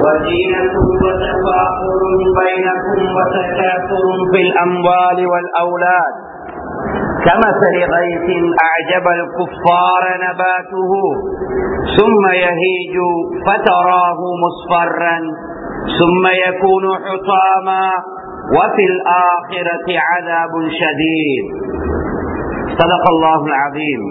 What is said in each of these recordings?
وزينة وتفاخر بينكم وتكاثر في الأموال والأولاد كمثل غيث أعجب الكفار نباته ثم يهيج فتراه مصفرا ثم يكون حطاما وفي الآخرة عذاب شديد صدق الله العظيم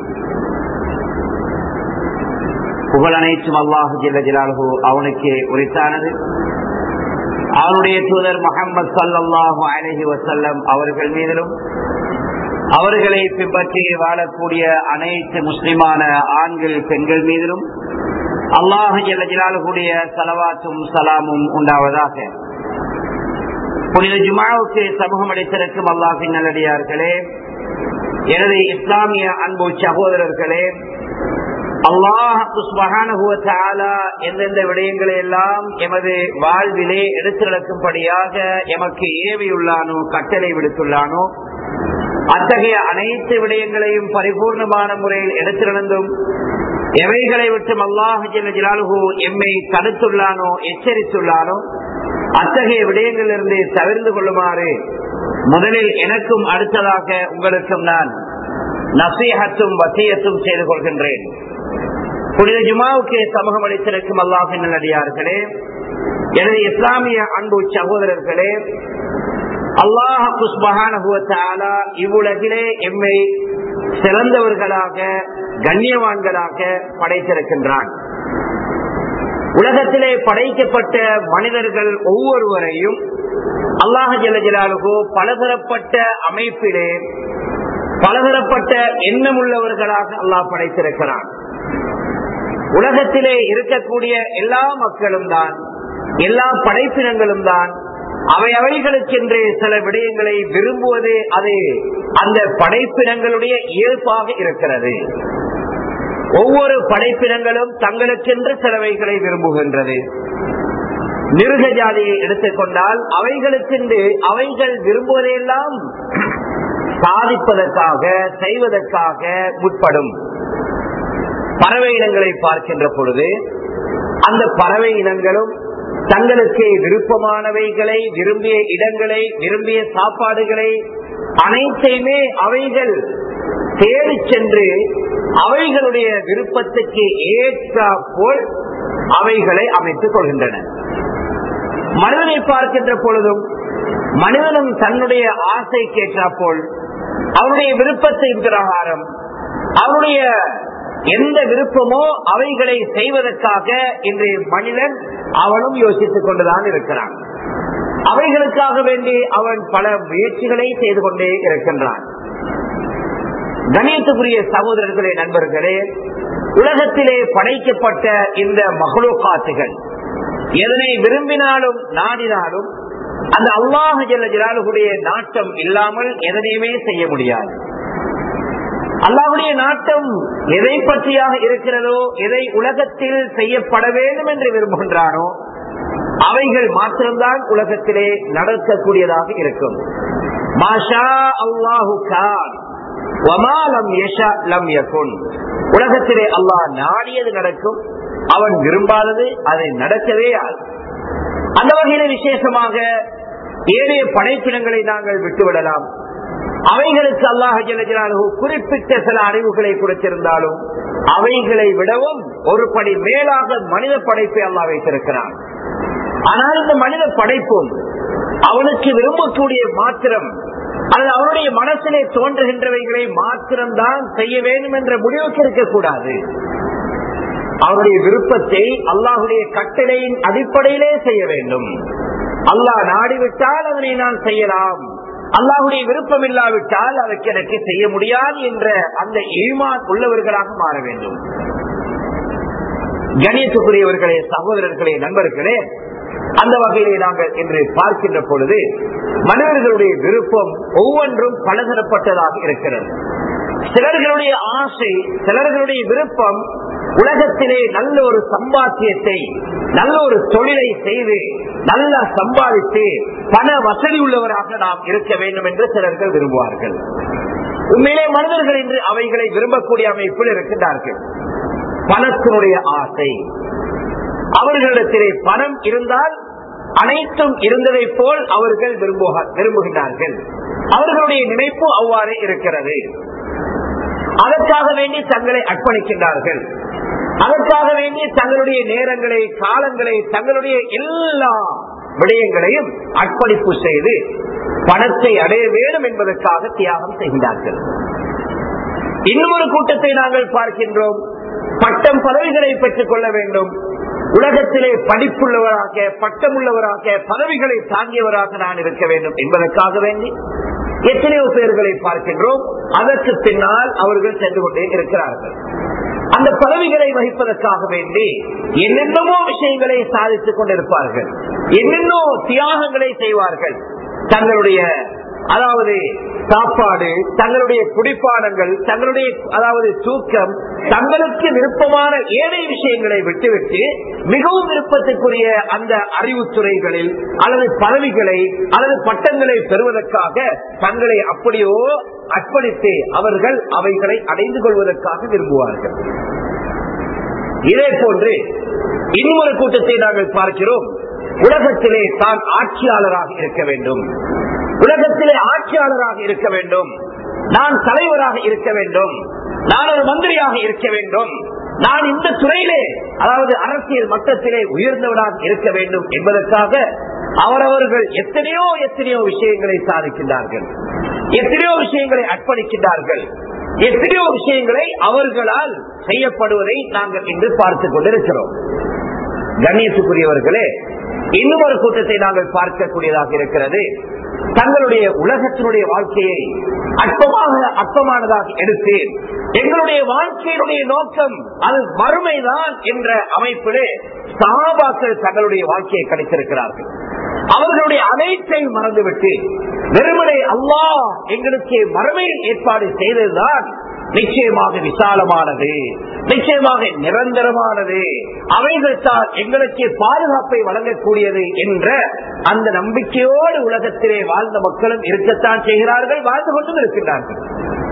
புகழ் அனைத்தும் அல்லாஹு ஜெல்ல ஜலாலு அவனுக்கு உரித்தானது அவனுடைய தூதர் முகமது சல்லாஹூ அலஹி வசல்லம் அவர்கள் மீதிலும் அவர்களை பின்பற்றி வாழக்கூடிய அனைத்து முஸ்லிமான ஆண்கள் பெண்கள் மீதிலும் அல்லாஹு ஜெல்ல ஜலாலுடைய சலவாத்தும் சலாமும் உண்டாவதாக புனித ஜுமாவுக்கு சமூகம் அளித்திருக்கும் அல்லாஹின் நல்லடியார்களே எனது இஸ்லாமிய அன்பு சகோதரர்களே அல்லாஹால எந்தெந்த விடயங்களை எல்லாம் எமது வாழ்விலே எடுத்து நடக்கும்படியாக எமக்கு ஏவியுள்ளானோ கட்டளை விடுத்துள்ளானோ அத்தகைய அனைத்து விடயங்களையும் பரிபூர்ணமான முறையில் எடுத்து நடந்தும் எவைகளை விட்டும் அல்லாஹு எம்மை தடுத்துள்ளானோ எச்சரித்துள்ளானோ அத்தகைய விடயங்களிலிருந்து தவிர்ந்து கொள்ளுமாறு முதலில் எனக்கும் அடுத்ததாக உங்களுக்கும் நான் நசீகத்தும் வசியத்தும் செய்து கொள்கின்றேன் புனித ஜுமாவுக்கு சமூகம் அளித்திருக்கும் அல்லாஹின் நல்லடியார்களே எனது இஸ்லாமிய அன்பு சகோதரர்களே அல்லாஹால இவ்வுலகிலே எம்மை சிறந்தவர்களாக கண்ணியவான்களாக படைத்திருக்கின்றான் உலகத்திலே படைக்கப்பட்ட மனிதர்கள் ஒவ்வொருவரையும் அல்லாஹ ஜலஜலாலுகோ பலதரப்பட்ட அமைப்பிலே பலதரப்பட்ட எண்ணம் உள்ளவர்களாக அல்லாஹ் படைத்திருக்கிறான் உலகத்திலே இருக்கக்கூடிய எல்லா மக்களும் தான் எல்லா படைப்பினங்களும் தான் அவை அவைகளுக்கென்று சில விடயங்களை விரும்புவது அது அந்த படைப்பினங்களுடைய இயல்பாக இருக்கிறது ஒவ்வொரு படைப்பினங்களும் தங்களுக்கென்று சிலவைகளை விரும்புகின்றது மிருக ஜாதியை எடுத்துக்கொண்டால் அவைகளுக்கென்று அவைகள் விரும்புவதையெல்லாம் சாதிப்பதற்காக செய்வதற்காக முற்படும் பறவை இனங்களை பார்க்கின்ற பொழுது அந்த பறவை இனங்களும் தங்களுக்கு விருப்பமானவைகளை விரும்பிய இடங்களை விரும்பிய சாப்பாடுகளை அனைத்தையுமே அவைகள் தேடி சென்று அவைகளுடைய விருப்பத்துக்கு ஏற்ற போல் அவைகளை அமைத்துக் கொள்கின்றன மனிதனை பார்க்கின்ற பொழுதும் மனிதனும் தன்னுடைய ஆசை போல் அவனுடைய விருப்பத்தின் பிரகாரம் அவனுடைய எந்த விருப்பமோ அவைகளை செய்வதற்காக இன்றைய மனிதன் அவனும் யோசித்துக் கொண்டுதான் இருக்கிறான் அவைகளுக்காக வேண்டி அவன் பல முயற்சிகளை செய்து கொண்டே இருக்கின்றான் கணியத்துக்குரிய சகோதரர்களே நண்பர்களே உலகத்திலே படைக்கப்பட்ட இந்த மகளோகாத்துகள் எதனை விரும்பினாலும் நாடினாலும் அந்த அல்லாஹு ஜல்ல ஜலாலுடைய நாட்டம் இல்லாமல் எதனையுமே செய்ய முடியாது அல்லாஹுடைய நாட்டம் எதை பற்றியாக இருக்கிறதோ எதை உலகத்தில் செய்யப்பட வேண்டும் என்று விரும்புகின்றானோ அவைகள் மாத்திரம்தான் உலகத்திலே நடக்கக்கூடியதாக இருக்கும் மாஷா அல்லாஹு கான் உலகத்திலே அல்லாஹ் நாடியது நடக்கும் அவன் விரும்பாதது அதை நடக்கவே ஆகும் அந்த வகையில விசேஷமாக ஏழைய படைப்பினங்களை நாங்கள் விட்டுவிடலாம் அவைகளுக்கு அல்லாஹ் குறிப்பிட்ட சில அறிவுகளை கொடுத்திருந்தாலும் அவைகளை விடவும் ஒரு படி மேலாக மனித படைப்பை அல்லா வைத்திருக்கிறான் ஆனால் இந்த மனித படைப்பும் அவனுக்கு விரும்பக்கூடிய மாத்திரம் அல்லது அவனுடைய மனசிலே தோன்றுகின்றவைகளை மாத்திரம்தான் செய்ய வேண்டும் என்ற முடிவுக்கு இருக்கக்கூடாது அவருடைய விருப்பத்தை அல்லாஹுடைய கட்டளையின் அடிப்படையிலே செய்ய வேண்டும் அல்லாஹ் நாடிவிட்டால் அதனை நான் செய்யலாம் அல்லாஹுடைய விருப்பம் இல்லாவிட்டால் அதற்கு எனக்கு செய்ய முடியாது என்ற அந்த ஈமான் உள்ளவர்களாக மாற வேண்டும் கணியத்துக்குரியவர்களே சகோதரர்களே நண்பர்களே அந்த வகையிலே நாங்கள் இன்று பார்க்கின்ற பொழுது மனிதர்களுடைய விருப்பம் ஒவ்வொன்றும் பலதரப்பட்டதாக இருக்கிறது சிலர்களுடைய ஆசை சிலர்களுடைய விருப்பம் உலகத்திலே நல்ல ஒரு சம்பாத்தியத்தை நல்ல ஒரு தொழிலை செய்து நல்லா சம்பாதித்து பண வசதி உள்ளவராக நாம் இருக்க வேண்டும் என்று சிலர்கள் விரும்புவார்கள் உண்மையிலே மனிதர்கள் என்று அவைகளை விரும்பக்கூடிய அமைப்பில் இருக்கின்றார்கள் பணத்தினுடைய ஆசை அவர்களிடத்திலே பணம் இருந்தால் அனைத்தும் இருந்ததை போல் அவர்கள் விரும்புகின்றார்கள் அவர்களுடைய நினைப்பு அவ்வாறு இருக்கிறது அதற்காக வேண்டி தங்களை அர்ப்பணிக்கின்றார்கள் அதற்காக வேண்டி தங்களுடைய நேரங்களை காலங்களை தங்களுடைய எல்லா விடயங்களையும் அர்ப்பணிப்பு செய்து பணத்தை அடைய வேண்டும் என்பதற்காக தியாகம் செய்கின்றார்கள் இன்னொரு கூட்டத்தை நாங்கள் பார்க்கின்றோம் பட்டம் பதவிகளை பெற்றுக் கொள்ள வேண்டும் உலகத்திலே படிப்புள்ளவராக பட்டமுள்ளவராக பதவிகளை தாங்கியவராக நான் இருக்க வேண்டும் என்பதற்காக வேண்டி எத்தனையோ பேர்களை பார்க்கின்றோம் அதற்கு பின்னால் அவர்கள் சென்று கொண்டே இருக்கிறார்கள் அந்த பதவிகளை வகிப்பதற்காக வேண்டி என்னென்னமோ விஷயங்களை சாதித்துக் கொண்டிருப்பார்கள் என்னென்னோ தியாகங்களை செய்வார்கள் தங்களுடைய அதாவது சாப்பாடு தங்களுடைய குடிப்பானங்கள் தங்களுடைய அதாவது தூக்கம் தங்களுக்கு விருப்பமான ஏழை விஷயங்களை விட்டுவிட்டு மிகவும் விருப்பத்துக்குரிய அந்த அறிவுத்துறைகளில் அல்லது பதவிகளை அல்லது பட்டங்களை பெறுவதற்காக தங்களை அப்படியோ அர்ப்பணித்து அவர்கள் அவைகளை அடைந்து கொள்வதற்காக விரும்புவார்கள் இதே போன்று இன்னொரு கூட்டத்தை நாங்கள் பார்க்கிறோம் உலகத்திலே தான் ஆட்சியாளராக இருக்க வேண்டும் உலகத்திலே ஆட்சியாளராக இருக்க வேண்டும் நான் தலைவராக இருக்க வேண்டும் நான் ஒரு மந்திரியாக இருக்க வேண்டும் நான் இந்த துறையிலே அதாவது அரசியல் மட்டத்திலே உயர்ந்தவனாக இருக்க வேண்டும் என்பதற்காக அவரவர்கள் எத்தனையோ எத்தனையோ விஷயங்களை சாதிக்கின்றார்கள் எத்தனையோ விஷயங்களை அர்ப்பணிக்கின்றார்கள் எத்தனையோ விஷயங்களை அவர்களால் செய்யப்படுவதை நாங்கள் இன்று பார்த்துக் கொண்டிருக்கிறோம் கண்ணியத்துக்குரியவர்களே இன்னும் ஒரு கூட்டத்தை நாங்கள் பார்க்கக்கூடியதாக இருக்கிறது தங்களுடைய உலகத்தினுடைய வாழ்க்கையை அற்பமாக அற்பமானதாக எடுத்து எங்களுடைய வாழ்க்கையினுடைய நோக்கம் அது வறுமைதான் என்ற அமைப்பிலே சாபாக்கள் தங்களுடைய வாழ்க்கையை கிடைத்திருக்கிறார்கள் அவர்களுடைய அனைத்தை மறந்துவிட்டு வெறுமனை அல்லாஹ் எங்களுக்கு மறுமையில் ஏற்பாடு செய்ததுதான் நிச்சயமாக விசாலமானது நிச்சயமாக நிரந்தரமானது அவைகள் தான் எங்களுக்கு பாதுகாப்பை வழங்கக்கூடியது என்ற அந்த நம்பிக்கையோடு உலகத்திலே வாழ்ந்த மக்களும் இருக்கத்தான் செய்கிறார்கள் வாழ்ந்து கொண்டும் இருக்கின்றார்கள்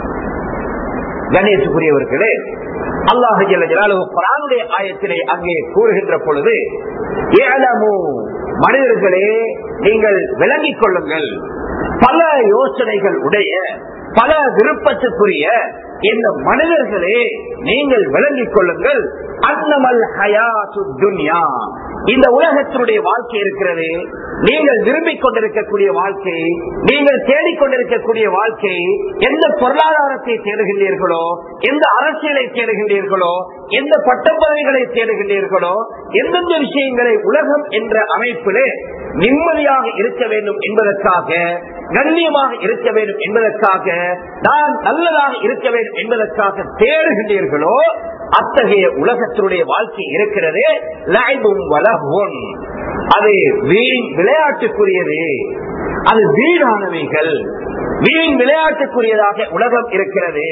கணேசுக்குரியவர்களே அல்லாஹு ஜலாலுடைய ஆயத்திலே அங்கே கூறுகின்ற பொழுது ஏழமோ மனிதர்களே நீங்கள் விளங்கிக் கொள்ளுங்கள் பல யோசனைகள் உடைய பல விருப்பத்துக்குரிய இந்த மனிதர்களே நீங்கள் விளங்கிக் கொள்ளுங்கள் அன்னமல் ஹயாசு துன்யா இந்த உலகத்தினுடைய வாழ்க்கை இருக்கிறது நீங்கள் விரும்பிக் கொண்டிருக்கக்கூடிய வாழ்க்கை நீங்கள் தேடிக்கொண்டிருக்கக்கூடிய வாழ்க்கை எந்த பொருளாதாரத்தை தேடுகின்றீர்களோ எந்த அரசியலை தேடுகின்றீர்களோ எந்த பட்டப்பதவிகளை தேடுகின்றீர்களோ எந்தெந்த விஷயங்களை உலகம் என்ற அமைப்பிலே நிம்மதியாக இருக்க வேண்டும் என்பதற்காக கண்ணியமாக இருக்க வேண்டும் என்பதற்காக நான் நல்லதாக இருக்க வேண்டும் என்பதற்காக தேடுகின்றீர்களோ அத்தகைய உலகத்தினுடைய வாழ்க்கை இருக்கிறது லாய்பும் வளகும் அது வீண் விளையாட்டுக்குரியது அது வீணானவைகள் வீண் விளையாட்டுக்குரியதாக உலகம் இருக்கிறது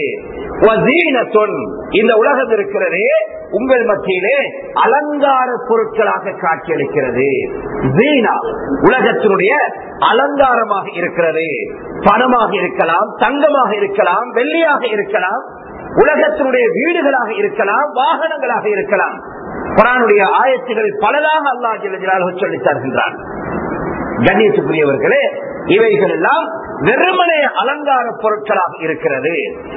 இந்த உலகம் இருக்கிறது உங்கள் மத்தியிலே அலங்கார பொருட்களாக காட்சியளிக்கிறது வீணா உலகத்தினுடைய அலங்காரமாக இருக்கிறது பணமாக இருக்கலாம் தங்கமாக இருக்கலாம் வெள்ளியாக இருக்கலாம் உலகத்தினுடைய வீடுகளாக இருக்கலாம் வாகனங்களாக இருக்கலாம் குரானுடைய ஆயத்துகள் பலதாக அல்லா ஜிலாக சொல்லி தருகின்றான் கண்ணியத்துக்குரியவர்களே இவைகள் எல்லாம் வெறுமனே அலங்கார பொருட்களாக இருக்கிறது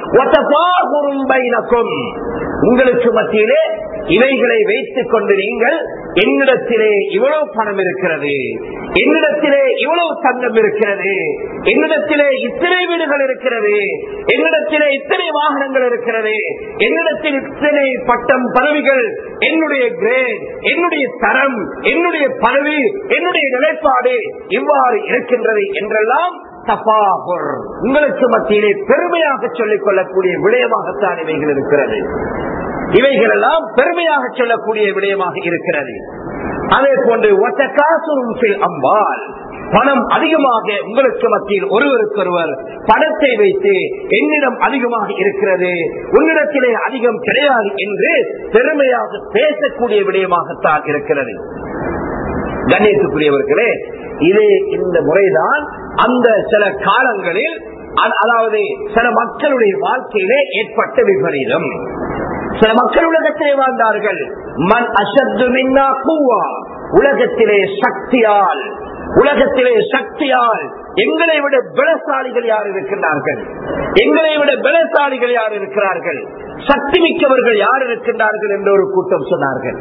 உங்களுக்கு மத்தியிலே இவைகளை வைத்துக் கொண்டு நீங்கள் என்னிடத்திலே இவ்வளவு பணம் இருக்கிறது என்னிடத்திலே இவ்வளவு தங்கம் இருக்கிறது என்னிடத்திலே இத்தனை வீடுகள் இருக்கிறது என்னிடத்திலே இத்தனை வாகனங்கள் இருக்கிறது என்னிடத்தில் இத்தனை பட்டம் பதவிகள் என்னுடைய கிரேட் என்னுடைய தரம் என்னுடைய பதவி என்னுடைய நிலைப்பாடு இவ்வாறு இருக்கின்றது என்றெல்லாம் தபாகுர் உங்களுக்கு மத்தியிலே பெருமையாக சொல்லிக் கொள்ளக்கூடிய விடயமாகத்தான் இவைகள் இருக்கிறது இவைகள் எல்லாம் பெருமையாக சொல்லக்கூடிய விடயமாக இருக்கிறது அதே போன்று ஒத்த காசுரும் அம்பால் பணம் அதிகமாக உங்களுக்கு மத்தியில் ஒருவருக்கொருவர் பணத்தை வைத்து என்னிடம் அதிகமாக இருக்கிறது உன்னிடத்திலே அதிகம் கிடையாது என்று பெருமையாக பேசக்கூடிய விடயமாகத்தான் இருக்கிறது கணேசுக்குரியவர்களே இது இந்த முறைதான் அந்த சில காலங்களில் அதாவது சில மக்களுடைய வாழ்க்கையிலே ஏற்பட்ட விபரீதம் சில மக்கள் உலகத்திலே வாழ்ந்தார்கள் மண் அசத்து மின்னா கூவா உலகத்திலே சக்தியால் உலகத்திலே சக்தியால் எங்களை விட பலசாலிகள் யார் இருக்கின்றார்கள் எங்களை விட பலசாலிகள் யார் இருக்கிறார்கள் சக்தி மிக்கவர்கள் யார் இருக்கின்றார்கள் என்று ஒரு கூட்டம் சொன்னார்கள்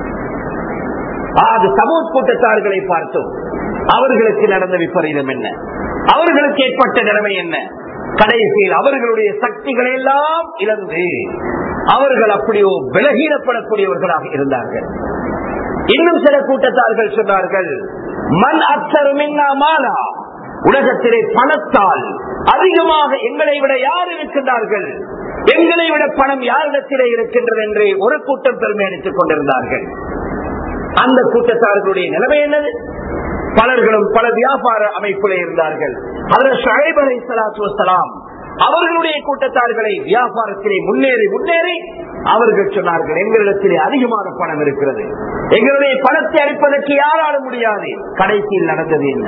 அது சமூக கூட்டத்தார்களை பார்த்தோம் அவர்களுக்கு நடந்த விபரீதம் என்ன அவர்களுக்கு ஏற்பட்ட நிலைமை என்ன கடைசியில் அவர்களுடைய சக்திகளை எல்லாம் இழந்து அவர்கள் அப்படியோ விலகீனப்படக்கூடியவர்களாக இருந்தார்கள் இன்னும் சில கூட்டத்தார்கள் சொன்னார்கள் மண் அச்சருமின்னா மாலா உலகத்திலே பணத்தால் அதிகமாக எங்களை விட யார் இருக்கின்றார்கள் எங்களை விட பணம் யாரிடத்திலே இருக்கின்றது என்று ஒரு கூட்டம் பெருமை அடித்துக் கொண்டிருந்தார்கள் அந்த கூட்டத்தார்களுடைய நிலைமை என்னது பலர்களும் பல வியாபார அமைப்பிலே இருந்தார்கள் அதில் ஷஹேப் அலை சலாத்துலாம் அவர்களுடைய கூட்டத்தார்களை வியாபாரத்திலே முன்னேறி முன்னேறி அவர்கள் சொன்னார்கள் எங்களிடத்திலே அதிகமான பணம் இருக்கிறது எங்களுடைய பணத்தை அளிப்பதற்கு யாரால முடியாது கடைசியில் நடந்தது என்ன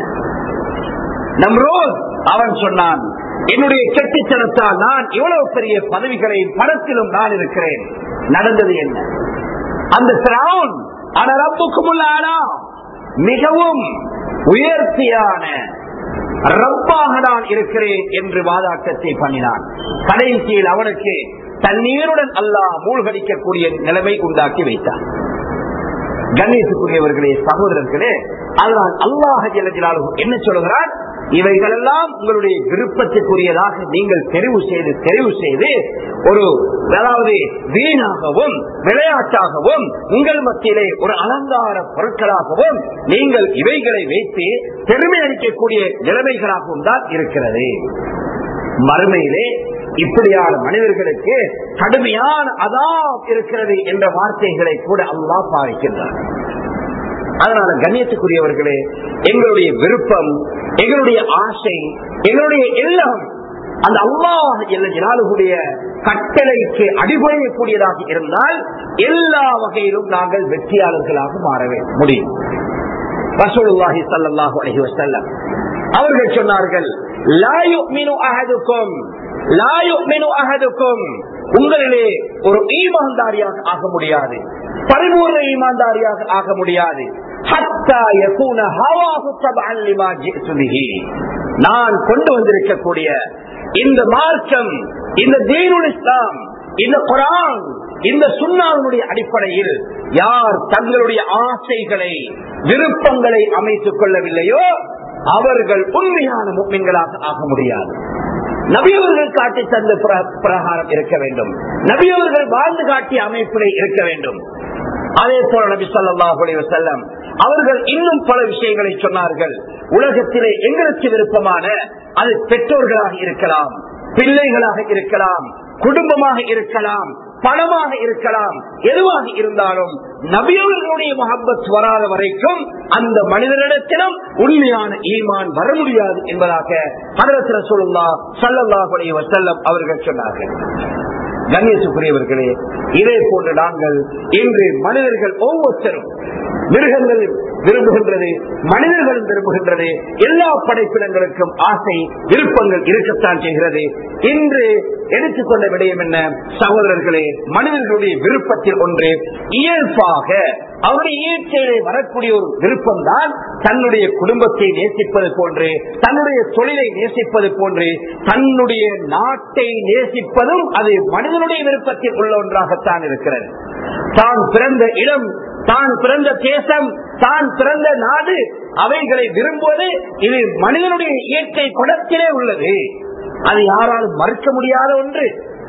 நம்ரோஸ் அவன் சொன்னான் என்னுடைய கெட்டித்தனத்தால் நான் இவ்வளவு பெரிய பதவிகளை பணத்திலும் நான் இருக்கிறேன் நடந்தது என்ன அந்த சிராவன் அனரப்புக்குமுள்ளானா மிகவும் உயர்த்தியான ரப்பாக நான் இருக்கிறேன் என்று வாதாட்டத்தை பண்ணினான் கடைசியில் அவனுக்கு தண்ணீருடன் அல்லாஹ் மூழ்கடிக்கக்கூடிய நிலைமை உண்டாக்கி வைத்தார் கணேசுக்குரியவர்களே சகோதரர்களே அதனால் அல்லாஹ் என்ன சொல்கிறார் இவைகளெல்லாம் உங்களுடைய விருப்பத்துக்குரியதாக நீங்கள் தெரிவு செய்து தெரிவு செய்து ஒரு அதாவது வீணாகவும் விளையாட்டாகவும் உங்கள் மத்தியிலே ஒரு அலங்கார பொருட்களாகவும் நீங்கள் இவைகளை வைத்து பெருமை அளிக்கக்கூடிய நிலைமைகளாகவும் தான் இருக்கிறது மறுமையிலே இப்படியான மனிதர்களுக்கு கடுமையான அதாப் இருக்கிறது என்ற வார்த்தைகளை கூட அல்லாஹ் பாவிக்கின்றார் அதனால கண்ணியத்துக்குரியவர்களே எங்களுடைய விருப்பம் எங்களுடைய ஆசை எங்களுடைய எல்லாம் அந்த அல்லாஹ் எல்லாருடைய கட்டளைக்கு அடிபடையக்கூடியதாக இருந்தால் எல்லா வகையிலும் நாங்கள் வெற்றியாளர்களாக மாறவே முடியும் ரசூலுல்லாஹி ஸல்லல்லாஹு அலைஹி வஸல்லம் அவர்கள் சொன்னார்கள் லா யுமினு அஹதுக்கும் லா யுமினு அஹதுக்கும் உங்களிலே ஒரு ஈமான்தாரியாக ஆக முடியாது பரிபூர்ண ஈமான்தாரியாக ஆக முடியாது நான் கொண்டு வந்திருக்கக்கூடிய இந்த மார்க்கம் இந்த தீனுல் இஸ்லாம் இந்த குரான் இந்த சுண்ணாவினுடைய அடிப்படையில் யார் தங்களுடைய ஆசைகளை விருப்பங்களை அமைத்துக் கொள்ளவில்லையோ அவர்கள் உண்மையான முக்மீன்களாக ஆக முடியாது நபியவர்கள் காட்டி தந்த பிரகாரம் இருக்க வேண்டும் நபியவர்கள் வாழ்ந்து காட்டிய அமைப்பிலே இருக்க வேண்டும் அதே போல நபி சொல்லாஹுலே செல்லம் அவர்கள் இன்னும் பல விஷயங்களை சொன்னார்கள் உலகத்திலே எங்களுக்கு விருப்பமான அது பெற்றோர்களாக இருக்கலாம் பிள்ளைகளாக இருக்கலாம் குடும்பமாக இருக்கலாம் பணமாக இருக்கலாம் எதுவாக இருந்தாலும் நபியவர்களுடைய மஹப்பத் வராத வரைக்கும் அந்த மனிதனிடத்திலும் உண்மையான ஈமான் வர முடியாது என்பதாக ஹதரத் ரசூலுல்லா ஸல்லல்லாஹு அலைஹி வஸல்லம் அவர்கள் சொன்னார்கள் கண்ணியத்துக்குரியவர்களே இதே போன்று நாங்கள் இன்று மனிதர்கள் ஒவ்வொருத்தரும் மிருகங்கள் விரும்புகின்றது மனிதர்களும் விரும்புகின்றது எல்லா படைப்பினங்களுக்கும் ஆசை விருப்பங்கள் இருக்கத்தான் செய்கிறது இன்று எடுத்துக்கொண்ட விடயம் என்ன சகோதரர்களே மனிதர்களுடைய விருப்பத்தில் ஒன்று இயல்பாக அவருடைய இயற்கையிலே வரக்கூடிய ஒரு விருப்பம் தான் தன்னுடைய குடும்பத்தை நேசிப்பது போன்று தன்னுடைய தொழிலை நேசிப்பது போன்று தன்னுடைய நாட்டை நேசிப்பதும் அது மனிதனுடைய விருப்பத்தில் உள்ள ஒன்றாகத்தான் இருக்கிறது தான் பிறந்த இடம் தான் பிறந்த தேசம் தான் பிறந்த நாடு அவைகளை விரும்புவது இது மனிதனுடைய இயற்கை குணத்திலே உள்ளது அது யாராலும் மறுக்க முடியாத ஒன்று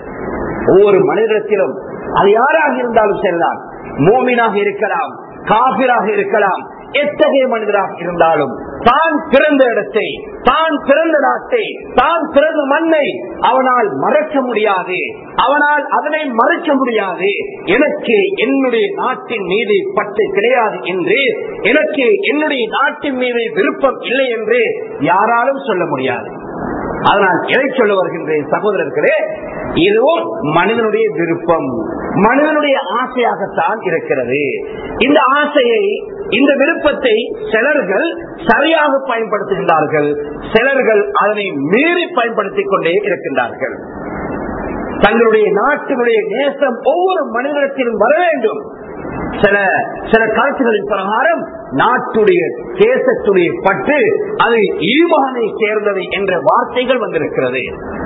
ஒவ்வொரு மனிதத்திலும் அது யாராக இருந்தாலும் சரிதான் மோமினாக இருக்கலாம் காபிராக இருக்கலாம் எத்தகைய மனிதராக இருந்தாலும் தான் பிறந்த இடத்தை தான் பிறந்த நாட்டை தான் பிறந்த மண்ணை அவனால் மறக்க முடியாது அவனால் அதனை மறுக்க முடியாது எனக்கு என்னுடைய நாட்டின் மீது பட்டு கிடையாது என்று எனக்கு என்னுடைய நாட்டின் மீது விருப்பம் இல்லை என்று யாராலும் சொல்ல முடியாது அதனால் எதை சொல்ல வருகின்றேன் சகோதரர்களே இதுவும் மனிதனுடைய விருப்பம் மனிதனுடைய ஆசையாகத்தான் இருக்கிறது இந்த ஆசையை இந்த விருப்பத்தை சிலர்கள் சரியாக பயன்படுத்துகின்றார்கள் சிலர்கள் அதனை மீறி பயன்படுத்திக் கொண்டே இருக்கின்றார்கள் தங்களுடைய நாட்டினுடைய நேசம் ஒவ்வொரு மனிதத்திலும் வர வேண்டும் சில சில கருத்துகளின் பிரகாரம் நாட்டுடைய தேசத்துடைய பட்டு அது ஈமானை சேர்ந்தது என்ற வார்த்தைகள் வந்திருக்கிறது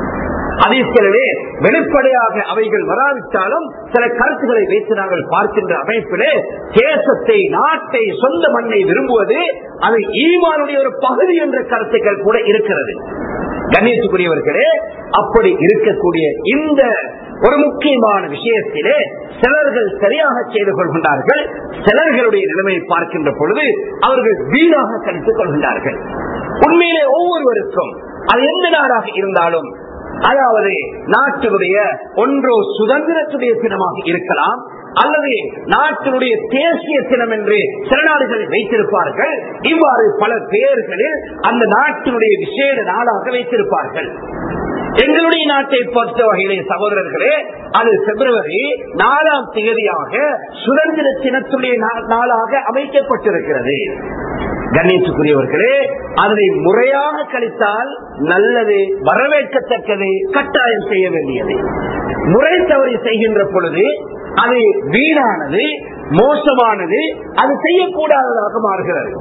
அதே வெளிப்படையாக அவைகள் வராவிட்டாலும் சில கருத்துக்களை வைத்து நாங்கள் பார்க்கின்ற அமைப்பிலே தேசத்தை நாட்டை சொந்த மண்ணை விரும்புவது அது ஈமானுடைய ஒரு பகுதி என்ற கருத்துக்கள் கூட இருக்கிறது கணேசுக்குரியவர்களே அப்படி இருக்கக்கூடிய இந்த ஒரு முக்கியமான விஷயத்திலே சிலர்கள் சரியாக செய்து கொள்கின்றார்கள் சிலர்களுடைய நிலைமையை பார்க்கின்ற பொழுது அவர்கள் வீணாக கணித்துக் கொள்கின்றார்கள் உண்மையிலே ஒவ்வொருவருக்கும் அது எந்த நாடாக இருந்தாலும் அதாவது நாட்டினுடைய ஒன்றோ சுதந்திரத்துடைய தினமாக இருக்கலாம் அல்லது நாட்டினுடைய தேசிய தினம் என்று சில நாடுகளை வைத்திருப்பார்கள் இவ்வாறு பல பெயர்களில் அந்த நாட்டினுடைய விசேட நாளாக வைத்திருப்பார்கள் எங்களுடைய நாட்டை பொறுத்த வகையிலே சகோதரர்களே அது பிப்ரவரி நாலாம் தேதியாக சுதந்திர தினத்துடைய நாளாக அமைக்கப்பட்டிருக்கிறது கணேசுக்குரியவர்களே அதனை முறையாக கழித்தால் நல்லது வரவேற்கத்தக்கது கட்டாயம் செய்ய வேண்டியது முறை தவறி செய்கின்ற பொழுது அது வீணானது மோசமானது அது செய்யக்கூடாததாக மாறுகிறது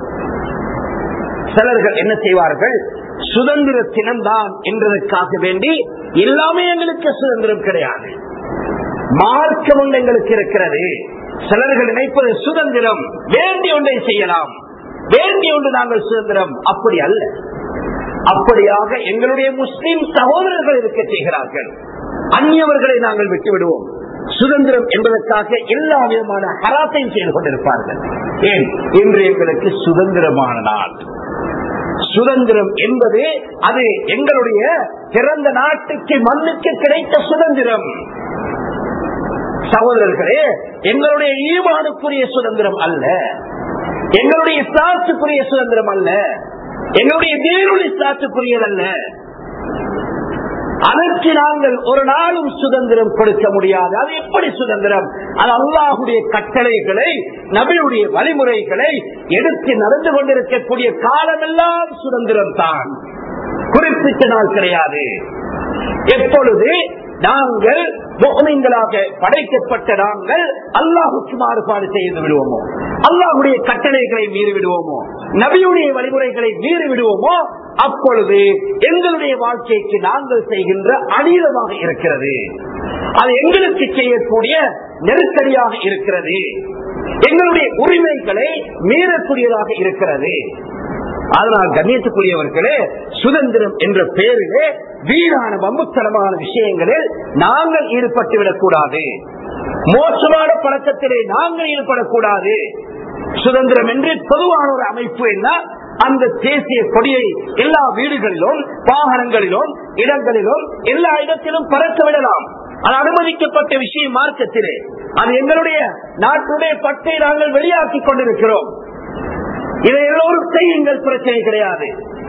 சிலர்கள் என்ன செய்வார்கள் சுதந்திர தினம்தான் என்பதற்காக வேண்டி எல்லாமே எங்களுக்கு சுதந்திரம் கிடையாது மார்க்கம் ஒன்று எங்களுக்கு இருக்கிறது சிலர்கள் நினைப்பது சுதந்திரம் வேண்டிய ஒன்றை செய்யலாம் வேண்டிய ஒன்று நாங்கள் சுதந்திரம் அப்படி அல்ல அப்படியாக எங்களுடைய முஸ்லிம் சகோதரர்கள் இருக்க செய்கிறார்கள் அந்நியவர்களை நாங்கள் விட்டு விடுவோம் சுதந்திரம் என்பதற்காக எல்லா விதமான ஹராத்தையும் செய்து கொண்டிருப்பார்கள் ஏன் இன்று எங்களுக்கு சுதந்திரமான நாள் சுதந்திரம் என்பது அது எங்களுடைய பிறந்த நாட்டுக்கு மண்ணுக்கு கிடைத்த சுதந்திரம் சகோதரர்களே எங்களுடைய ஈமானுக்குரிய சுதந்திரம் அல்ல எங்களுடைய சாத்துக்குரிய சுதந்திரம் அல்ல எங்களுடைய வேறுடைய சாத்துக்குரியது அல்ல அதற்கு நாங்கள் ஒரு நாளும் சுதந்திரம் கொடுக்க முடியாது அது எப்படி சுதந்திரம் அது அல்லாஹுடைய கட்டளைகளை நபியுடைய வழிமுறைகளை எடுத்து நடந்து கொண்டிருக்கக்கூடிய காலமெல்லாம் சுதந்திரம் தான் குறிப்பிட்ட நாள் கிடையாது எப்பொழுது நாங்கள் முகமீன்களாக படைக்கப்பட்ட நாங்கள் அல்லாஹுக்கு மாறுபாடு செய்து விடுவோமோ அல்லாஹுடைய கட்டளைகளை மீறி விடுவோமோ நபியுடைய வழிமுறைகளை மீறி விடுவோமோ அப்பொழுது எங்களுடைய வாழ்க்கைக்கு நாங்கள் செய்கின்ற அநீதமாக இருக்கிறது அது எங்களுக்கு செய்யக்கூடிய நெருக்கடியாக இருக்கிறது எங்களுடைய உரிமைகளை மீறக்கூடியதாக இருக்கிறது அதனால் கண்ணியத்துக்குரியவர்களே சுதந்திரம் என்ற பெயரிலே வீணான வம்புத்தனமான விஷயங்களில் நாங்கள் ஈடுபட்டு விடக்கூடாது மோசமான பழக்கத்திலே நாங்கள் ஈடுபடக்கூடாது சுதந்திரம் என்று பொதுவான ஒரு அமைப்பு என்ன அந்த தேசிய கொடியை எல்லா வீடுகளிலும் வாகனங்களிலும் இடங்களிலும் எல்லா இடத்திலும் பறக்க விடலாம் அது அனுமதிக்கப்பட்ட விஷயம் மார்க்கத்திலே அது எங்களுடைய நாட்டுடைய பட்டை நாங்கள் வெளியாக்கி கொண்டிருக்கிறோம் இதை எல்லோரும் செய்யுங்கள் பிரச்சனை கிடையாது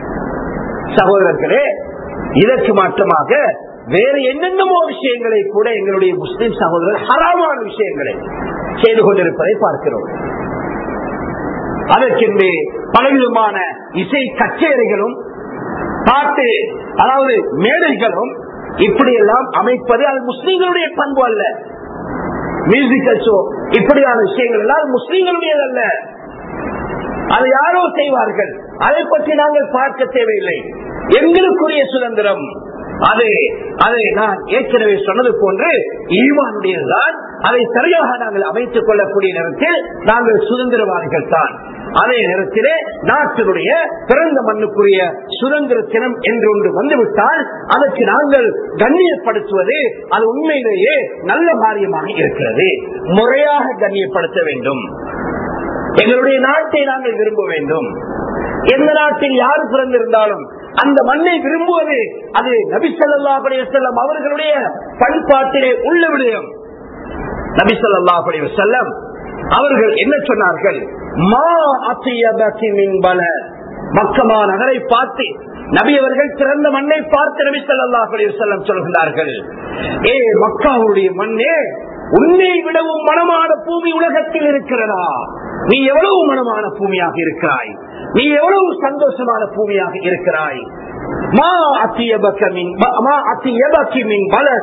சகோதரர்களே இதற்கு மாற்றமாக வேறு என்னென்னமோ விஷயங்களை கூட எங்களுடைய முஸ்லிம் சகோதரர் ஹராமான விஷயங்களை செய்து கொண்டிருப்பதை பார்க்கிறோம் அதற்கென்று பலவிதமான இசை கச்சேரிகளும் பாட்டு அதாவது மேடைகளும் இப்படி எல்லாம் அமைப்பது அது முஸ்லீம்களுடைய பண்பு அல்ல மியூசிக்கல் ஷோ இப்படியான விஷயங்கள் எல்லாம் முஸ்லீம்களுடையது அல்ல அதை யாரோ செய்வார்கள் அதை பற்றி நாங்கள் பார்க்க தேவையில்லை எங்களுக்குரிய சுதந்திரம் அது அதை நான் ஏற்கனவே சொன்னது போன்று ஈவானுடையதுதான் அதை சரியாக நாங்கள் அமைத்துக் கொள்ளக்கூடிய நேரத்தில் நாங்கள் சுதந்திரவாதிகள் தான் அதே நேரத்திலே நாட்டினுடைய பிறந்த மண்ணுக்குரிய சுதந்திர தினம் என்று ஒன்று வந்துவிட்டால் அதற்கு நாங்கள் கண்ணியப்படுத்துவது அது உண்மையிலேயே நல்ல காரியமாக இருக்கிறது முறையாக கண்ணியப்படுத்த வேண்டும் எங்களுடைய நாட்டை நாங்கள் விரும்ப வேண்டும் எந்த நாட்டில் யார் பிறந்திருந்தாலும் அந்த மண்ணை விரும்புவது அது நபிசல்லா செல்லம் அவர்களுடைய பண்பாட்டிலே உள்ள விடயம் நபிசல்லா செல்லம் அவர்கள் என்ன சொன்னார்கள் மா அத்தியபின் பல மக்கமா நகரை பார்த்து நபி அவர்கள் சிறந்த மண்ணை பார்த்து நபி சொல்லா செல்லம் சொல்கிறார்கள் ஏ மக்காவுடைய மண்ணே உன்னை விடவும் மனமான பூமி உலகத்தில் இருக்கிறதா நீ எவ்வளவு மனமான பூமியாக இருக்கிறாய் நீ எவ்வளவு சந்தோஷமான பூமியாக இருக்கிறாய் மா அத்தியபக்கமின் மா அத்தியபக்கிமின் பல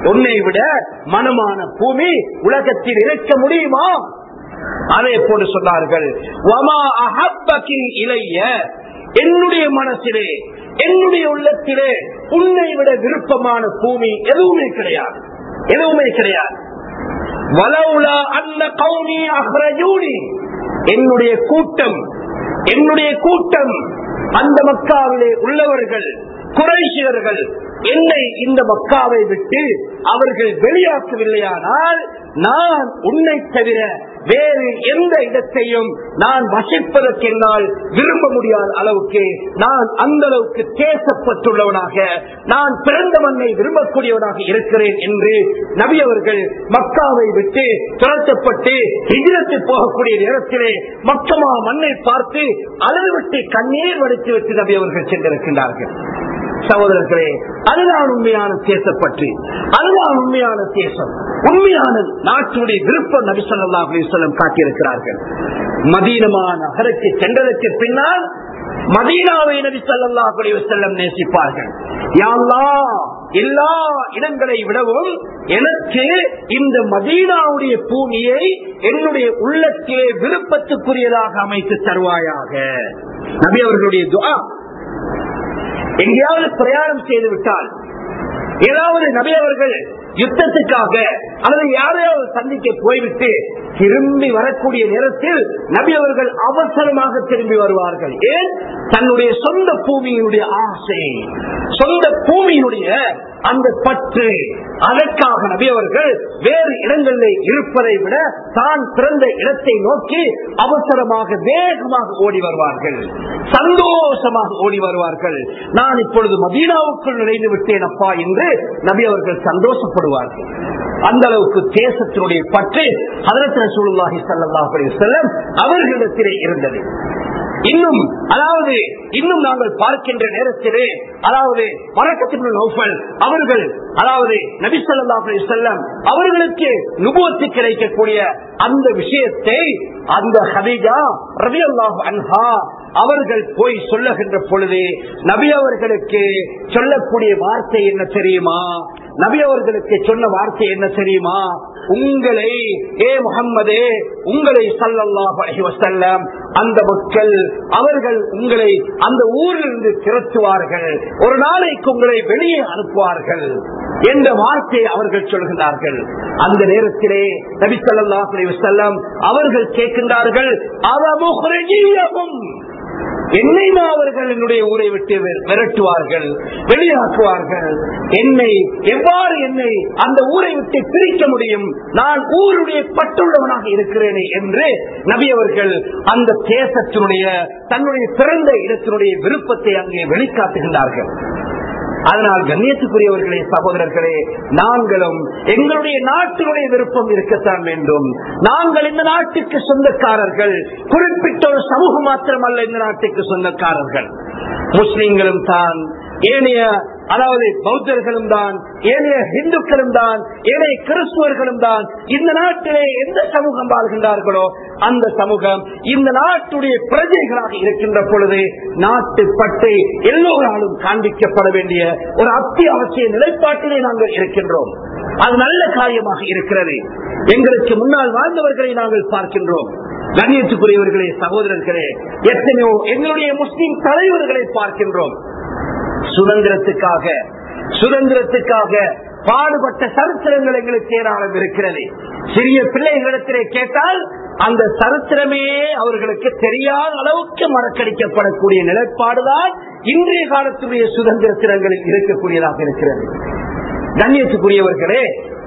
உன்னை விட மனமான பூமி உலகத்தில் இருக்க முடியுமா அதே போன்று சொன்னார்கள் வமா அஹப்பகி இளைய என்னுடைய மனசிலே என்னுடைய உள்ளத்திலே உன்னை விட விருப்பமான பூமி எதுவுமே கிடையாது எதுவுமே கிடையாது வலவுலா அன்ன கௌமி அஹ்ரஜூனி என்னுடைய கூட்டம் என்னுடைய கூட்டம் அந்த மக்காவிலே உள்ளவர்கள் குறைசியர்கள் என்னை இந்த மக்காவை விட்டு அவர்கள் வெளியாக்கவில்லையானால் நான் உன்னை தவிர வேறு எந்த இடத்தையும் நான் வசிப்பதற்கு என்னால் விரும்ப முடியாத அளவுக்கு நான் அந்த அளவுக்கு தேசப்பட்டுள்ளவனாக நான் பிறந்த மண்ணை விரும்பக்கூடியவனாக இருக்கிறேன் என்று நபி அவர்கள் மக்காவை விட்டு துரத்தப்பட்டு எதிரத்து போகக்கூடிய நேரத்திலே மக்கமா மண்ணை பார்த்து அழுது விட்டு கண்ணீர் வடித்து விட்டு நபி அவர்கள் சென்றிருக்கின்றார்கள் சகோதரர்களே அதுதான் உண்மையான தேசப்பற்றி அதுதான் உண்மையான தேசம் உண்மையான நாட்டுடைய விருப்பம் நபி சொல்லா சொல்லம் காட்டியிருக்கிறார்கள் மதீனமா நகருக்கு சென்றதற்கு பின்னால் மதீனாவை நபி சொல்லா செல்லம் நேசிப்பார்கள் யாழ்லா எல்லா இடங்களை விடவும் எனக்கு இந்த மதீனாவுடைய பூமியை என்னுடைய உள்ளத்திலே விருப்பத்துக்குரியதாக அமைத்து தருவாயாக நபி அவர்களுடைய துவா எங்கேயாவது பிரயாணம் செய்து விட்டால் ஏதாவது நபி அவர்கள் யுத்தத்துக்காக அல்லது யாரையாவது சந்திக்க போய்விட்டு திரும்பி வரக்கூடிய நேரத்தில் நபி அவர்கள் அவசரமாக திரும்பி வருவார்கள் ஏன் தன்னுடைய சொந்த பூமியினுடைய ஆசை சொந்த பூமியினுடைய அந்த பற்று அதற்காக நபி அவர்கள் வேறு இடங்களில் இருப்பதை விட தான் பிறந்த இடத்தை நோக்கி அவசரமாக வேகமாக ஓடி வருவார்கள் சந்தோஷமாக ஓடி வருவார்கள் நான் இப்பொழுது மதீனாவுக்குள் நுழைந்து விட்டேன் அப்பா என்று நபி அவர்கள் சந்தோஷப்படுவார்கள் அந்த அளவுக்கு தேசத்தினுடைய பற்று அதரத்தின சூழ்நாகி சல்லாஹ் செல்லம் அவர்களிடத்திலே இருந்தது இன்னும் அதாவது இன்னும் நாங்கள் பார்க்கின்ற நேரத்திலே அதாவது வழக்கத்தின் நோஃபல் அவர்கள் அதாவது நபி சொல்லா செல்லம் அவர்களுக்கு நுபுவத்து கிடைக்கக்கூடிய அந்த விஷயத்தை அந்த ஹதீஜா ரவி அல்லாஹ் அன்ஹா அவர்கள் போய் சொல்லுகின்ற பொழுது நபி அவர்களுக்கு சொல்லக்கூடிய வார்த்தை என்ன தெரியுமா நபி அவர்களுக்கு சொன்ன வார்த்தை என்ன தெரியுமா உங்களை ஏ முகம்மதே உங்களை சல்லல்லாஹு அலைஹி வஸல்லம் அந்த மக்கள் அவர்கள் உங்களை அந்த ஊரிலிருந்து திரட்டுவார்கள் ஒரு நாளைக்கு உங்களை வெளியே அனுப்புவார்கள் என்ற வார்த்தையை அவர்கள் சொல்கிறார்கள் அந்த நேரத்திலே நபி ஸல்லல்லாஹு அலைஹி வஸல்லம் அவர்கள் கேட்கின்றார்கள் அவமுஹ்ரஜியஹும் என்னை அவர்கள் என்னுடைய ஊரை விட்டு விரட்டுவார்கள் வெளியாக்குவார்கள் என்னை எவ்வாறு என்னை அந்த ஊரை விட்டு பிரிக்க முடியும் நான் ஊருடைய பட்டுள்ளவனாக இருக்கிறேனே என்று நபி அவர்கள் அந்த தேசத்தினுடைய தன்னுடைய பிறந்த இடத்தினுடைய விருப்பத்தை அங்கே வெளிக்காட்டுகின்றார்கள் அதனால் கண்ணியத்துக்குரியவர்களே சகோதரர்களே நாங்களும் எங்களுடைய நாட்டினுடைய விருப்பம் இருக்கத்தான் வேண்டும் நாங்கள் இந்த நாட்டுக்கு சொந்தக்காரர்கள் குறிப்பிட்ட ஒரு சமூகம் மாத்திரமல்ல இந்த நாட்டுக்கு சொந்தக்காரர்கள் முஸ்லிம்களும் தான் ஏனைய அதாவது பௌத்தர்களும் தான் ஏனைய இந்துக்களும் தான் ஏனைய கிறிஸ்துவர்களும் தான் இந்த நாட்டிலே எந்த சமூகம் வாழ்கின்றார்களோ அந்த சமூகம் இந்த நாட்டுடைய பிரஜைகளாக இருக்கின்ற பொழுது நாட்டு பட்டை எல்லோராலும் காண்பிக்கப்பட வேண்டிய ஒரு அத்தியாவசிய நிலைப்பாட்டிலே நாங்கள் இருக்கின்றோம் அது நல்ல காரியமாக இருக்கிறது எங்களுக்கு முன்னால் வாழ்ந்தவர்களை நாங்கள் பார்க்கின்றோம் கண்ணியத்துக்குரியவர்களே சகோதரர்களே எத்தனையோ எங்களுடைய முஸ்லிம் தலைவர்களை பார்க்கின்றோம் சுதந்திரத்துக்காக சுதந்திரத்துக்காக பாடுபட்ட சரித்திரங்கள் எங்களுக்கு ஏராளம் இருக்கிறது சிறிய பிள்ளைகளிடத்திலே கேட்டால் அந்த சரித்திரமே அவர்களுக்கு தெரியாத அளவுக்கு மறக்கடிக்கப்படக்கூடிய நிலைப்பாடுதான் இன்றைய காலத்துடைய சுதந்திர திறங்களில் இருக்கக்கூடியதாக இருக்கிறது கண்ணியத்துக்குரியவர்களே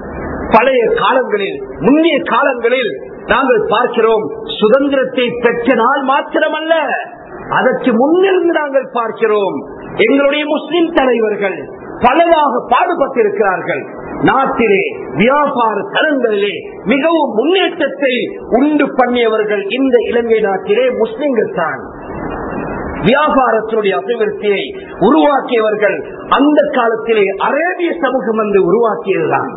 பழைய காலங்களில் முன்னைய காலங்களில் நாங்கள் பார்க்கிறோம் சுதந்திரத்தை பெற்ற நாள் மாத்திரமல்ல அதற்கு முன்னிருந்து நாங்கள் பார்க்கிறோம் எங்களுடைய முஸ்லிம் தலைவர்கள் பலதாக பாடுபட்டிருக்கிறார்கள் நாட்டிலே வியாபார தலங்களிலே மிகவும் முன்னேற்றத்தை உண்டு பண்ணியவர்கள் இந்த இலங்கை நாட்டிலே முஸ்லிம்கள் தான் வியாபாரத்தினுடைய அபிவிருத்தியை உருவாக்கியவர்கள் அந்த காலத்திலே அரேபிய சமூகம் வந்து உருவாக்கியதுதான்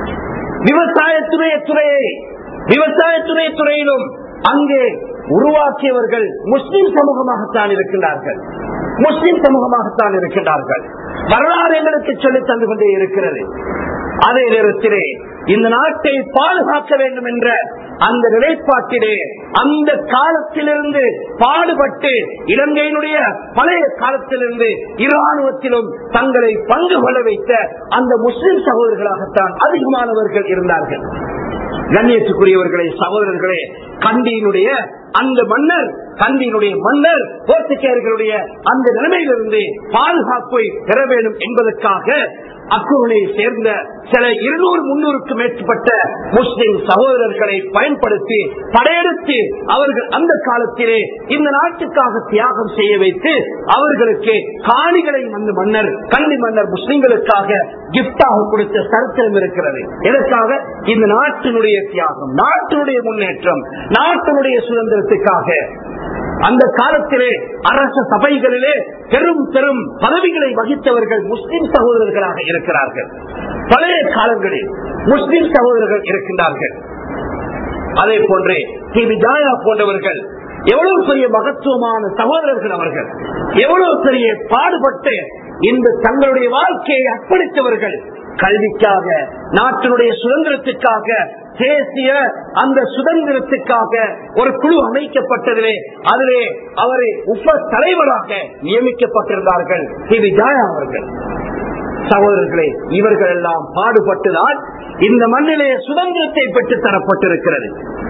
விவசாயத்துறை துறையை விவசாயத்துறை துறையிலும் அங்கே உருவாக்கியவர்கள் முஸ்லிம் சமூகமாகத்தான் இருக்கின்றார்கள் முஸ்லிம் சமூகமாகத்தான் இருக்கின்றார்கள் வரலாறு எங்களுக்கு சொல்லி தந்து கொண்டே இருக்கிறது அதே நேரத்திலே இந்த நாட்டை பாதுகாக்க வேண்டும் என்ற அந்த நிலைப்பாட்டிலே அந்த காலத்திலிருந்து பாடுபட்டு இலங்கையினுடைய பழைய காலத்திலிருந்து இராணுவத்திலும் தங்களை பங்கு கொள்ள வைத்த அந்த முஸ்லிம் சகோதரர்களாகத்தான் அதிகமானவர்கள் இருந்தார்கள் கண்ணியத்துக்குரியவர்களே சகோதரர்களே கண்டியினுடைய அந்த மன்னர் கண்டியினுடைய மன்னர் போர்த்துகேயர்களுடைய அந்த நிலைமையிலிருந்து பாதுகாப்பை பெற வேண்டும் என்பதற்காக அக்குவனை சேர்ந்த சில இருநூறு முன்னூறுக்கும் மேற்பட்ட முஸ்லிம் சகோதரர்களை பயன்படுத்தி படையெடுத்து அவர்கள் அந்த காலத்திலே இந்த நாட்டுக்காக தியாகம் செய்ய வைத்து அவர்களுக்கு காணிகளை அந்த மன்னர் கண்டி மன்னர் முஸ்லிம்களுக்காக கிப்டாக கொடுத்த சரித்திரம் இருக்கிறது எதற்காக இந்த நாட்டினுடைய தியாகம் நாட்டினுடைய முன்னேற்றம் நாட்டினுடைய சுதந்திரத்துக்காக அந்த காலத்திலே அரச சபைகளிலே பெரும் பெரும் பதவிகளை வகித்தவர்கள் முஸ்லிம் சகோதரர்களாக இருக்கிறார்கள் பழைய காலங்களில் முஸ்லிம் சகோதரர்கள் இருக்கின்றார்கள் அதே போன்றே கி விஜயா போன்றவர்கள் எவ்வளவு பெரிய மகத்துவமான சகோதரர்கள் அவர்கள் எவ்வளவு பெரிய பாடுபட்டு இந்த தங்களுடைய வாழ்க்கையை அர்ப்பணித்தவர்கள் கல்விக்காக நாட்டினுடைய சுதந்திரத்துக்காக தேசிய அந்த சுதந்திரத்துக்காக ஒரு குழு அமைக்கப்பட்டதிலே அதிலே அவரை உப தலைவராக நியமிக்கப்பட்டிருந்தார்கள் டி விஜயா அவர்கள் சகோதரர்களே இவர்கள் எல்லாம் பாடுபட்டுதான் இந்த மண்ணிலே சுதந்திரத்தை பெற்று தரப்பட்டிருக்கிறது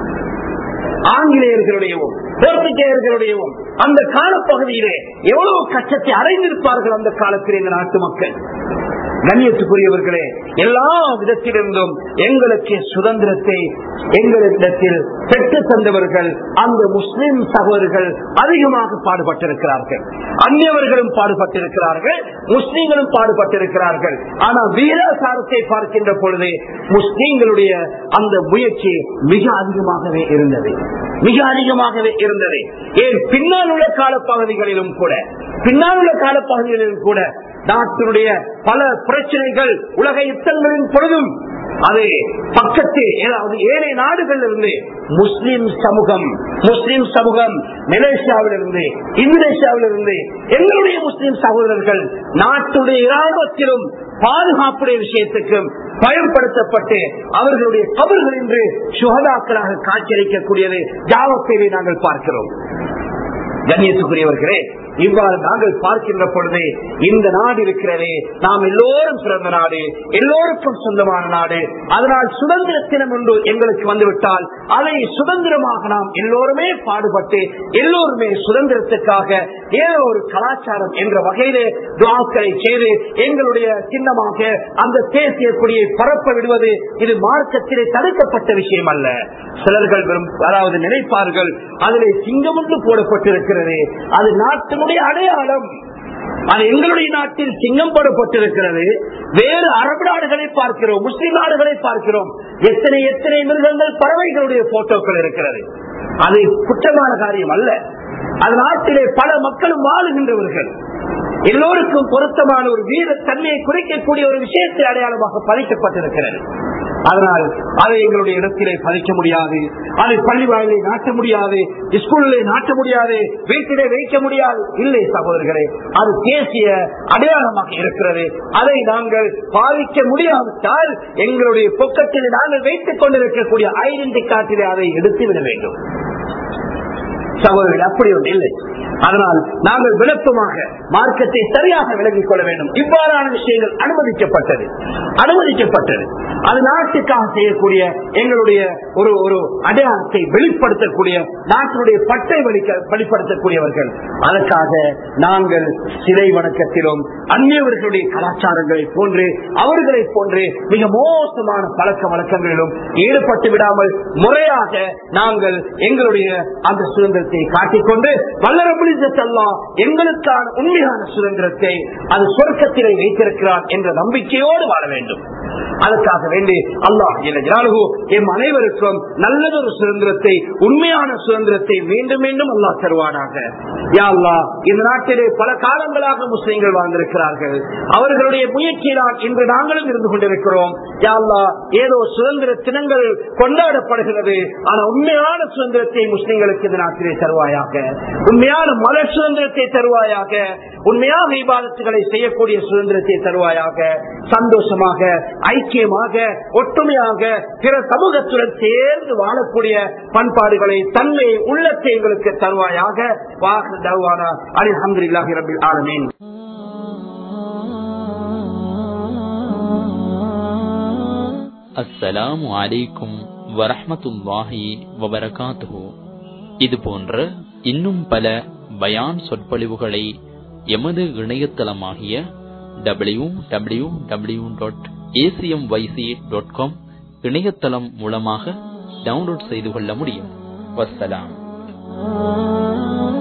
ஆங்கிலேயர்களுடையவும் போர்த்துகேயர்களுடையவும் அந்த காலப்பகுதியிலே எவ்வளவு கஷ்டத்தை அடைந்திருப்பார்கள் அந்த காலத்தில் இந்த நாட்டு மக்கள் கண்ணியத்துக்குரியவர்களே எல்லா விதத்திலிருந்தும் எங்களுக்கு சுதந்திரத்தை எங்களிடத்தில் பெற்று தந்தவர்கள் அந்த முஸ்லிம் சகோதரர்கள் அதிகமாக பாடுபட்டிருக்கிறார்கள் அந்நியவர்களும் பாடுபட்டிருக்கிறார்கள் முஸ்லீம்களும் பாடுபட்டிருக்கிறார்கள் ஆனால் வீராசாரத்தை பார்க்கின்ற பொழுது முஸ்லீம்களுடைய அந்த முயற்சி மிக அதிகமாகவே இருந்தது மிக அதிகமாகவே இருந்தது ஏன் பின்னால் உள்ள காலப்பகுதிகளிலும் கூட பின்னால் உள்ள காலப்பகுதிகளிலும் கூட நாட்டினுடைய பல பிரச்சனைகள் உலக யுத்தங்களின் பொழுதும் அது பக்கத்தில் ஏதாவது ஏழை நாடுகள் இருந்து முஸ்லிம் சமூகம் முஸ்லிம் சமூகம் மலேசியாவில் இருந்து இந்தோனேஷியாவில் இருந்து எங்களுடைய முஸ்லிம் சகோதரர்கள் நாட்டுடைய இராணுவத்திலும் பாதுகாப்புடைய விஷயத்துக்கும் பயன்படுத்தப்பட்டு அவர்களுடைய கபர்கள் என்று சுகதாக்களாக காட்சியளிக்கக்கூடியது ஜாவத்தை நாங்கள் பார்க்கிறோம் கண்ணியத்துக்குரியவர்களே இவ்வாறு நாங்கள் பார்க்கின்ற பொழுது இந்த நாடு இருக்கிறதே நாம் எல்லோரும் பிறந்த நாடு எல்லோருக்கும் சொந்தமான நாடு அதனால் சுதந்திர தினம் ஒன்று எங்களுக்கு வந்துவிட்டால் அதை சுதந்திரமாக நாம் எல்லோருமே பாடுபட்டு எல்லோருமே சுதந்திரத்துக்காக ஏதோ ஒரு கலாச்சாரம் என்ற வகையிலே துவாக்களை செய்து எங்களுடைய சின்னமாக அந்த தேசிய கொடியை பரப்ப விடுவது இது மார்க்கத்திலே தடுக்கப்பட்ட விஷயம் அல்ல சிலர்கள் விரும்- அதாவது நினைப்பார்கள் அதிலே சிங்கம் ஒன்று போடப்பட்டிருக்கிறது அது நாட்டினுடைய அடையாளம் அது எங்களுடைய நாட்டில் சிங்கம் போடப்பட்டிருக்கிறது வேறு அரபு நாடுகளை பார்க்கிறோம் முஸ்லிம் நாடுகளை பார்க்கிறோம் எத்தனை எத்தனை மிருகங்கள் பறவைகளுடைய போட்டோக்கள் இருக்கிறது அது குற்றமான காரியம் அல்ல அது நாட்டிலே பல மக்களும் வாழுகின்றவர்கள் எல்லோருக்கும் பொருத்தமான ஒரு வீர தன்மையை குறைக்கக்கூடிய ஒரு விஷயத்தை அடையாளமாக பதிக்கப்பட்டிருக்கிறது அதனால் அதை எங்களுடைய இடத்திலே பதிக்க முடியாது அதை பள்ளி வாயிலே நாட்ட முடியாது ஸ்கூலிலே நாட்ட முடியாது வீட்டிலே வைக்க முடியாது இல்லை சகோதரர்களே அது தேசிய அடையாளமாக இருக்கிறது அதை நாங்கள் பாதிக்க முடியாவிட்டால் எங்களுடைய பொக்கத்தில் நாங்கள் வைத்துக் கொண்டிருக்கக்கூடிய ஐடென்டி கார்டிலே அதை எடுத்துவிட வேண்டும் சகோதரர்கள் அப்படி ஒன்று இல்லை அதனால் நாங்கள் விளக்கமாக மார்க்கத்தை சரியாக விலகிக் கொள்ள வேண்டும் இவ்வாறான விஷயங்கள் அனுமதிக்கப்பட்டது அனுமதிக்கப்பட்டது அது நாட்டுக்காக செய்யக்கூடிய எங்களுடைய ஒரு ஒரு அடையாளத்தை வெளிப்படுத்தக்கூடிய நாட்டினுடைய பட்டை வெளிக்க- வெளிப்படுத்தக்கூடியவர்கள் அதற்காக நாங்கள் சிலை வணக்கத்திலும் அந்நியவர்களுடைய கலாச்சாரங்களை போன்று அவர்களை போன்று மிக மோசமான பழக்க வழக்கங்களிலும் ஈடுபட்டு விடாமல் முறையாக நாங்கள் எங்களுடைய அந்த சுதந்திரத்தை காட்டிக்கொண்டு வல்லரபுலிசல்லா எங்களுக்கான உண்மையான சுதந்திரத்தை அது சொர்க்கத்திலே வைத்திருக்கிறார் என்ற நம்பிக்கையோடு வாழ வேண்டும் அதற்காக வேண்டி அல்லாஹ் ஜலாலுஹு எம் அனைவருக்கும் நல்லதொரு சுதந்திரத்தை உண்மையான சுதந்திரத்தை மீண்டும் மீண்டும் அல்லாஹ் தருவானாக யா அல்லாஹ் இந்த நாட்டிலே பல காலங்களாக முஸ்லிம்கள் வாழ்ந்திருக்கிறார்கள் அவர்களுடைய முயற்சியினால் இன்று நாங்களும் இருந்து கொண்டிருக்கிறோம் யா அல்லாஹ் ஏதோ சுதந்திர தினங்கள் கொண்டாடப்படுகிறது ஆனா உண்மையான சுதந்திரத்தை முஸ்லிம்களுக்கு இந்த நாட்டிலே தருவாயாக உண்மையான மத சுதந்திரத்தை தருவாயாக உண்மையாக விவாதத்துகளை செய்யக்கூடிய சுதந்திரத்தை தருவாயாக சந்தோஷமாக ஐக்கியமாக ஒற்றுமையாக பிற சமூகத்துடன் சேர்ந்து வாழக்கூடிய பண்பாடுகளை தன்மையை உள்ளத்தை எங்களுக்கு தருவாயாக வாக தருவானா அலி அஹமதுல்லாஹி ரபில் ஆலமீன் அஸ்ஸலாமு அலைக்கும் வரஹ்மத்துல்லாஹி வபரகாத்துஹு இது போன்ற இன்னும் பல பயான் சொற்பொழிவுகளை எமது இணையதளமாகிய W W W dot ACM YC dot com இணையதளம் மூலமாக டவுன்லோட் செய்து கொள்ள முடியும் வஸ்ஸலாம்